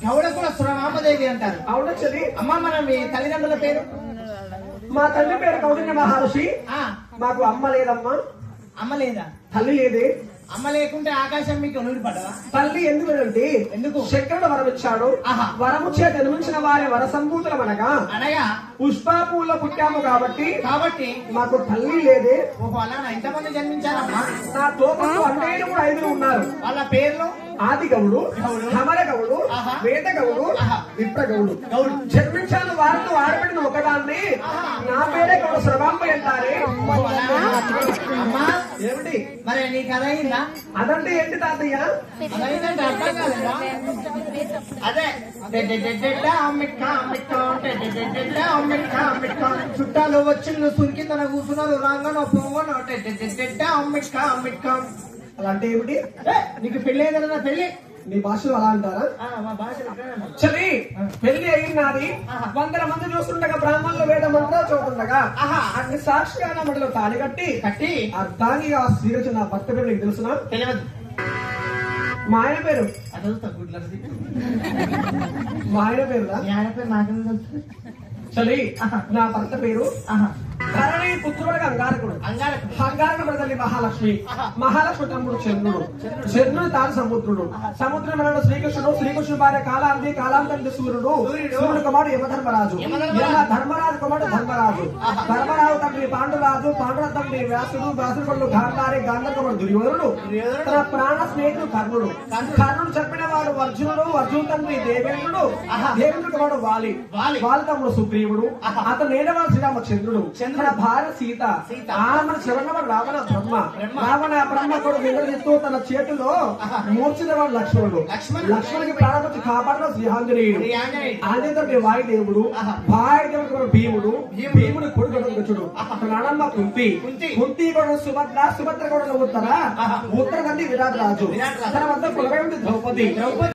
గౌడ కూడా సురమాపదేవి అంటారు అవునా చెల్లి అమ్మ మన మీ తల్లిదండ్రుల పేరు మా తల్లి పేరు కౌండిన్య మహర్షి ఆ మాకు అమ్మ లేదమ్మా అమ్మ లేదా తల్లి లేదే అమ్మ లేకుంటే ఆకాశం మీకు నూరి పడదా తల్లి ఎందుకంటే ఎందుకు? శంకరుడు వరం ఇచ్చాడు ఆహా. వరము చే జన్మించిన వారి వర సంభూతులమనగా అనగా పుష్పాపూల్లో పుట్టాము కాబట్టి కాబట్టి మాకు తల్లి లేదే ఓహో అలా ఎంతమంది జన్మించారమ్మా నా తోపకు అన్నయ్యలు కూడా ఐదుగురు ఉన్నారు వాళ్ళ పేర్లు ఆది గౌడు గౌడు. సమర గౌడు ఆహా. వేద గౌడు ఆహా. విప్ర గౌడు గౌడు జన్మించాను వారితో ఆడబిడ్డను ఒకదాన్ని నా పేరే గౌడు శ్రవాంబ అంటారే ఓహో, అలానా? అమ్మా ఏమిటి మరి నీకు అదయిందా అదంటే ఏంటి తాతయ్య అదైందంటే అర్థం కాలేదా అదే డెడెడెడెడ అమ్మిక్క అమ్మిక్క డెడెడెడెడ అమ్మిక్క అమ్మిక్క చుట్టాలు వచ్చిండు సురికి తన కూర్చున్నారు రాంగనో పొంగనో డెడెడెడెడ అమ్మిక్క అమ్మిక్క అలా అంటే ఏమిటి ఏ, నీకు పెళ్ళి అయిందా పెళ్ళి మీ భాషలో అలా అంటారా ఆ, మా భాషలో ఎట్లా అన్నారు? చలి పెళ్లి అయినది వందల మంది చూస్తుండగా బ్రాహ్మణులు వేద మంత్రాలు చదువుతుండగా ఆహా. అన్ని సాక్షిగా నా మెడలో తాళి కట్టి కట్టి అర్ధాంగిగా స్వీకరించిన నా భర్త పేరు నీకు తెలుసునా తెలియదు మా ఆయన పేరు అది చదువుతా గుడ్ల మా ఆయన పేరురా మీ ఆయన పేరు నాకేం తెలుసు చలి నా భర్త పేరు ఆహా ధరణి పుత్రుడుగా అంగారకుడు అంగారకు అంగారక తల్లి మహాలక్ష్మి మహాలక్ష్మి తమ్ముడు చంద్రుడు చంద్రుడు తాను సముద్రుడు సముద్రం మనడు శ్రీకృష్ణుడు శ్రీకృష్ణుడు భార్య కాలాంతి కాలాంతి సూర్యుడు సూర్యుడు కుమారుడు యమధర్మరాజు యమ ధర్మరాజు కుమారుడు ధర్మరాజు ధర్మరాజు తండ్రి పాండురాజు పాండురాజు తండ్రి వ్యాసుడు వ్యాసుడు కొడుకు గాంధారి గాంధర్ కుమారుడు దుర్యోధనుడు తన ప్రాణ స్నేహితుడు కర్ణుడు కర్ణుడు చెప్పిన వాడు అర్జునుడు అర్జున్ తండ్రి దేవేంద్రుడు దేవేంద్రుడు కుమారుడు వాలి వాలి. వాలి తమ్ముడు సుగ్రీవుడు అతను నేనవాడు శ్రీరామచంద్రుడు తన భార్య సీత సీత. ఆమె చివరిన రావణ బ్రహ్మ బ్రహ్మ. రావణ బ్రహ్మ కొడుకు ఇంద్రజిత్తు తన చేతిలో మూర్చిన వాడు లక్ష్మణుడు లక్ష్మణుడు. లక్ష్మణుడికి ప్రాణపతి కాపాడిన శ్రీ ఆంజనేయుడు శ్రీ ఆంజనేయుడు. ఆంజనేయుడు వాయుదేవుడు ఆహా. వాయుదేవుడు కూడా భీముడు భీముడు. భీముడు కొడుకు గచ్చుడు తన అన్నమ్మ కుంతి కుంతి. కుంతి కూడా సుభద్ర సుభద్ర కూడా ఉత్తర ఆహా. ఉత్తర తండ్రి విరాట్ రాజు విరాట్ రాజు. తన వద్ద కులవేమిటి ద్రౌపది ద్రౌపది.